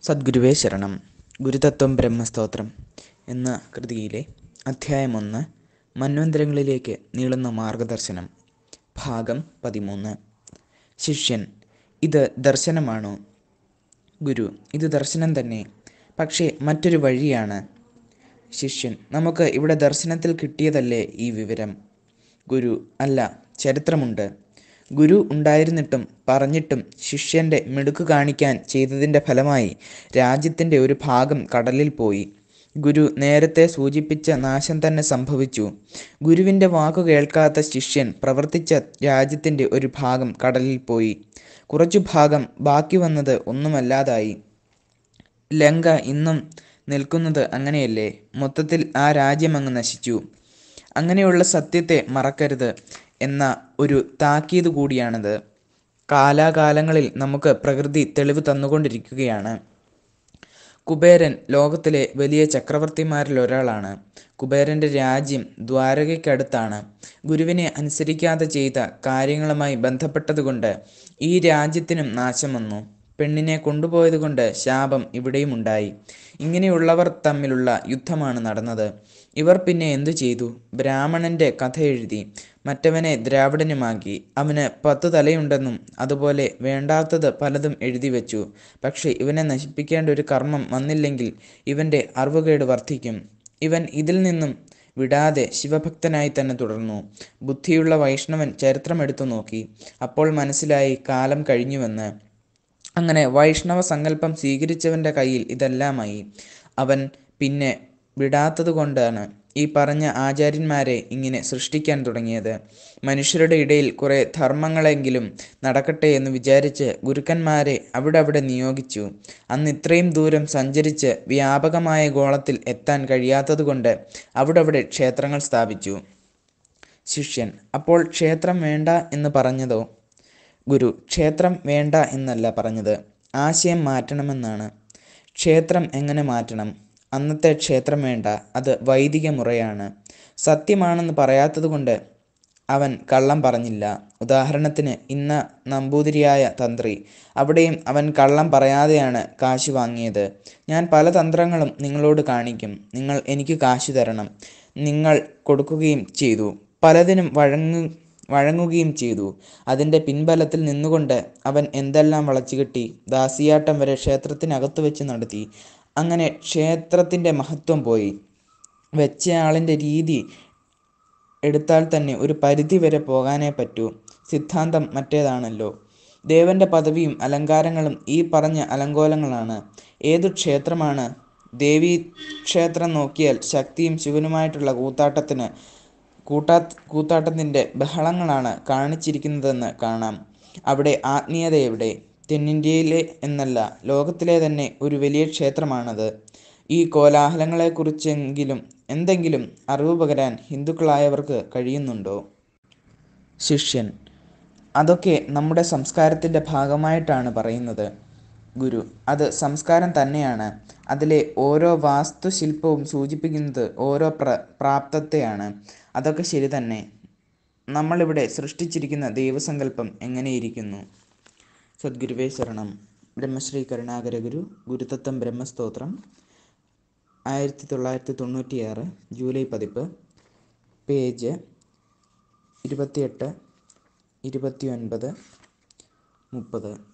സദ്ഗുരുവേ ശരണം ഗുരുതത്വം ബ്രഹ്മസ്തോത്രം എന്ന കൃതിയിലെ അധ്യായം ഒന്ന് മന്വന്തരങ്ങളിലേക്ക് നീളുന്ന മാർഗദർശനം ഭാഗം പതിമൂന്ന് ശിഷ്യൻ ഇത് ദർശനമാണോ ഗുരു ഇത് ദർശനം തന്നെ പക്ഷേ മറ്റൊരു വഴിയാണ് ശിഷ്യൻ നമുക്ക് ഇവിടെ ദർശനത്തിൽ കിട്ടിയതല്ലേ ഈ വിവരം ഗുരു അല്ല ചരിത്രമുണ്ട് ഗുരു ഉണ്ടായിരുന്നിട്ടും പറഞ്ഞിട്ടും ശിഷ്യൻ്റെ മിടുക്ക് കാണിക്കാൻ ചെയ്തതിൻ്റെ ഫലമായി രാജ്യത്തിൻ്റെ ഒരു ഭാഗം കടലിൽ പോയി ഗുരു നേരത്തെ സൂചിപ്പിച്ച നാശം തന്നെ സംഭവിച്ചു ഗുരുവിൻ്റെ വാക്കു കേൾക്കാത്ത ശിഷ്യൻ പ്രവർത്തിച്ച രാജ്യത്തിൻ്റെ ഒരു ഭാഗം കടലിൽ പോയി കുറച്ചു ഭാഗം ബാക്കി വന്നത് ഒന്നുമല്ലാതായി ലങ്ക ഇന്നും നിൽക്കുന്നത് അങ്ങനെയല്ലേ മൊത്തത്തിൽ ആ രാജ്യം അങ്ങ് നശിച്ചു അങ്ങനെയുള്ള സത്യത്തെ മറക്കരുത് എന്ന ഒരു താക്കീത് കൂടിയാണിത് കാലാകാലങ്ങളിൽ നമുക്ക് പ്രകൃതി തെളിവ് തന്നുകൊണ്ടിരിക്കുകയാണ് കുബേരൻ ലോകത്തിലെ വലിയ ചക്രവർത്തിമാരിൽ ഒരാളാണ് കുബേരൻ്റെ രാജ്യം ദ്വാരകയ്ക്കടുത്താണ് ഗുരുവിനെ അനുസരിക്കാതെ ചെയ്ത കാര്യങ്ങളുമായി ബന്ധപ്പെട്ടതുകൊണ്ട് ഈ രാജ്യത്തിനും നാശം വന്നു പെണ്ണിനെ കൊണ്ടുപോയതുകൊണ്ട് ശാപം ഇവിടെയും ഉണ്ടായി ഇങ്ങനെയുള്ളവർ തമ്മിലുള്ള യുദ്ധമാണ് നടന്നത് ഇവർ പിന്നെ എന്തു ചെയ്തു ബ്രാഹ്മണന്റെ കഥ എഴുതി മറ്റവനെ ദ്രാവിഡനുമാക്കി അവന് പത്തു തലയുണ്ടെന്നും അതുപോലെ വേണ്ടാത്തത് പലതും എഴുതി വെച്ചു പക്ഷെ ഇവനെ നശിപ്പിക്കേണ്ട ഒരു കർമ്മം വന്നില്ലെങ്കിൽ ഇവന്റെ അറിവുകേട് വർദ്ധിക്കും ഇവൻ ഇതിൽ നിന്നും വിടാതെ ശിവഭക്തനായി തന്നെ തുടർന്നു ബുദ്ധിയുള്ള വൈഷ്ണവൻ ചരിത്രമെടുത്തു നോക്കി അപ്പോൾ മനസ്സിലായി കാലം കഴിഞ്ഞുവെന്ന് അങ്ങനെ വൈഷ്ണവ സങ്കല്പം സ്വീകരിച്ചവൻ്റെ കയ്യിൽ ഇതെല്ലാമായി അവൻ പിന്നെ വിടാത്തതുകൊണ്ടാണ് ഈ പറഞ്ഞ ആചാര്യന്മാരെ ഇങ്ങനെ സൃഷ്ടിക്കാൻ തുടങ്ങിയത് മനുഷ്യരുടെ ഇടയിൽ കുറേ ധർമ്മങ്ങളെങ്കിലും നടക്കട്ടെ എന്ന് വിചാരിച്ച് ഗുരുക്കന്മാരെ അവിടെ അവിടെ നിയോഗിച്ചു അന്ന് ഇത്രയും ദൂരം സഞ്ചരിച്ച് വ്യാപകമായ ഗോളത്തിൽ എത്താൻ കഴിയാത്തതുകൊണ്ട് അവിടെ അവിടെ ക്ഷേത്രങ്ങൾ സ്ഥാപിച്ചു ശിഷ്യൻ അപ്പോൾ ക്ഷേത്രം വേണ്ട എന്ന് പറഞ്ഞതോ ഗുരു ക്ഷേത്രം വേണ്ട എന്നല്ല പറഞ്ഞത് ആശയം മാറ്റണമെന്നാണ് ക്ഷേത്രം എങ്ങനെ മാറ്റണം അന്നത്തെ ക്ഷേത്രം വേണ്ട അത് വൈദിക മുറയാണ് സത്യമാണെന്ന് പറയാത്തതുകൊണ്ട് അവൻ കള്ളം പറഞ്ഞില്ല ഉദാഹരണത്തിന് ഇന്ന നമ്പൂതിരിയായ തന്ത്രി അവിടെയും അവൻ കള്ളം പറയാതെയാണ് കാശ് വാങ്ങിയത് ഞാൻ പല തന്ത്രങ്ങളും നിങ്ങളോട് കാണിക്കും നിങ്ങൾ എനിക്ക് കാശ് തരണം നിങ്ങൾ കൊടുക്കുകയും ചെയ്തു പലതിനും വഴങ്ങു വഴങ്ങുകയും ചെയ്തു അതിൻ്റെ പിൻബലത്തിൽ നിന്നുകൊണ്ട് അവൻ എന്തെല്ലാം വളച്ചുകെട്ടി ദാസിയാട്ടം വരെ ക്ഷേത്രത്തിനകത്ത് വെച്ച് നടത്തി അങ്ങനെ ക്ഷേത്രത്തിൻ്റെ മഹത്വം പോയി വെച്ചയാളിൻ്റെ രീതി എടുത്താൽ തന്നെ ഒരു പരിധി വരെ പോകാനേ പറ്റൂ സിദ്ധാന്തം മറ്റേതാണല്ലോ ദേവന്റെ പദവിയും അലങ്കാരങ്ങളും ഈ പറഞ്ഞ അലങ്കോലങ്ങളാണ് ഏതു ക്ഷേത്രമാണ് ദേവീ ക്ഷേത്രം നോക്കിയാൽ ശക്തിയും ശിവനുമായിട്ടുള്ള കൂത്താട്ടത്തിന് കൂട്ടാ കൂത്താട്ടത്തിൻ്റെ ബഹളങ്ങളാണ് കാണിച്ചിരിക്കുന്നതെന്ന് കാണാം അവിടെ ആത്മീയത എവിടെ തെന്നിന്ത്യയിലെ എന്നല്ല ലോകത്തിലെ തന്നെ ഒരു വലിയ ക്ഷേത്രമാണത് ഈ കോലാഹലങ്ങളെക്കുറിച്ചെങ്കിലും എന്തെങ്കിലും അറിവ് പകരാൻ ഹിന്ദുക്കളായവർക്ക് കഴിയുന്നുണ്ടോ ശിഷ്യൻ അതൊക്കെ നമ്മുടെ സംസ്കാരത്തിൻ്റെ ഭാഗമായിട്ടാണ് പറയുന്നത് ഗുരു അത് സംസ്കാരം തന്നെയാണ് അതിലെ ഓരോ വാസ്തുശില്പവും സൂചിപ്പിക്കുന്നത് ഓരോ പ്ര പ്രാപ്തത്തെയാണ് അതൊക്കെ ശരി തന്നെ നമ്മളിവിടെ സൃഷ്ടിച്ചിരിക്കുന്ന ദൈവസങ്കല്പം എങ്ങനെയിരിക്കുന്നു സദ്ഗുരുവേ ശരണം ബ്രഹ്മശ്രീ കരുണാകര ഗുരു ഗുരുതത്വം ബ്രഹ്മസ്തോത്രം ആയിരത്തി തൊള്ളായിരത്തി തൊണ്ണൂറ്റിയാറ് ജൂലൈ പതിപ്പ് പേജ് ഇരുപത്തിയെട്ട് ഇരുപത്തി ഒൻപത് മുപ്പത്